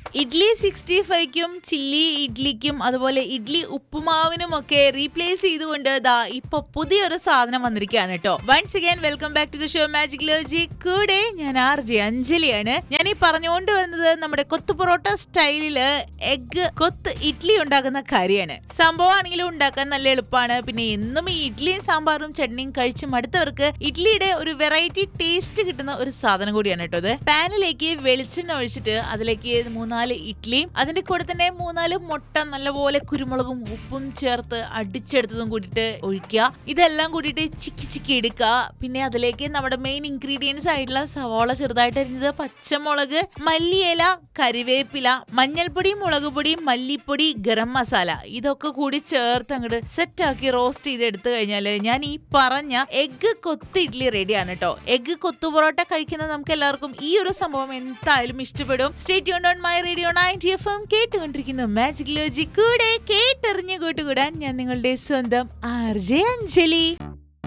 idli sixty ഫൈവ്ക്കും chilli ഇഡ്ലിക്കും അതുപോലെ ഇഡ്ലി ഉപ്പുമാവിനും ഒക്കെ റീപ്ലേസ് ചെയ്തുകൊണ്ട് ദാ ഇപ്പൊ പുതിയൊരു സാധനം വന്നിരിക്കുകയാണ് കേട്ടോ once again welcome back to the show magic ലോജി കൂടെ ഞാൻ ആർ ജെ അഞ്ജലിയാണ് ഞാൻ ഈ പറഞ്ഞുകൊണ്ട് വന്നത് നമ്മുടെ കൊത്തു പൊറോട്ട സ്റ്റൈലില് എഗ് കൊത്ത് ഇഡ്ലി ഉണ്ടാക്കുന്ന കാര്യമാണ് സംഭവമാണെങ്കിലും ഉണ്ടാക്കാൻ നല്ല എളുപ്പമാണ് പിന്നെ എന്നും ഈ ഇഡ്ലിയും സാമ്പാറും ചട്നിയും കഴിച്ച് മടുത്തവർക്ക് ഇഡ്ലിയുടെ ഒരു വെറൈറ്റി ടേസ്റ്റ് കിട്ടുന്ന ഒരു സാധനം കൂടിയാണ് കേട്ടോ ഇത് പാനിലേക്ക് വെളിച്ചെണ്ണ ഒഴിച്ചിട്ട് അതിലേക്ക് മൂന്നാല് ഇഡ്ലിയും അതിന്റെ കൂടെ തന്നെ മൂന്നാല് മുട്ട നല്ലപോലെ കുരുമുളകും ഉപ്പും ചേർത്ത് അടിച്ചെടുത്തതും കൂടിയിട്ട് ഒഴിക്കുക ഇതെല്ലാം കൂടിയിട്ട് ചിക്കി ചിക്കി എടുക്കുക പിന്നെ അതിലേക്ക് നമ്മുടെ മെയിൻ ഇൻഗ്രീഡിയൻസ് ആയിട്ടുള്ള സവാള ചെറുതായിട്ട് അരിഞ്ഞത് പച്ചമുളക് മല്ലിയില കരിവേപ്പില മഞ്ഞൾപ്പൊടി മുളക് പൊടി മല്ലിപ്പൊടി ഗരം മസാല ഇതൊക്കെ കൂടി ചേർത്ത് അങ്ങോട്ട് സെറ്റ് ആക്കി റോസ്റ്റ് ചെയ്ത് എടുത്തു കഴിഞ്ഞാല് ഞാൻ ഈ പറഞ്ഞ എഗ് കൊത്ത് ഇഡ്ലി റെഡിയാണ് കേട്ടോ എഗ് കൊത്തു പൊറോട്ട കഴിക്കുന്ന നമുക്ക് എല്ലാവർക്കും ഈ ഒരു സംഭവം എന്തായാലും ഇഷ്ടപ്പെടും state on my radio ninety F M കേട്ടുകൊണ്ടിരിക്കുന്നു മാജിക് ലോജി കൂടെ കേട്ടെറിഞ്ഞ് കൂട്ടുകൂടാൻ ഞാൻ നിങ്ങളുടെ സ്വന്തം ആർ ജെ അഞ്ജലി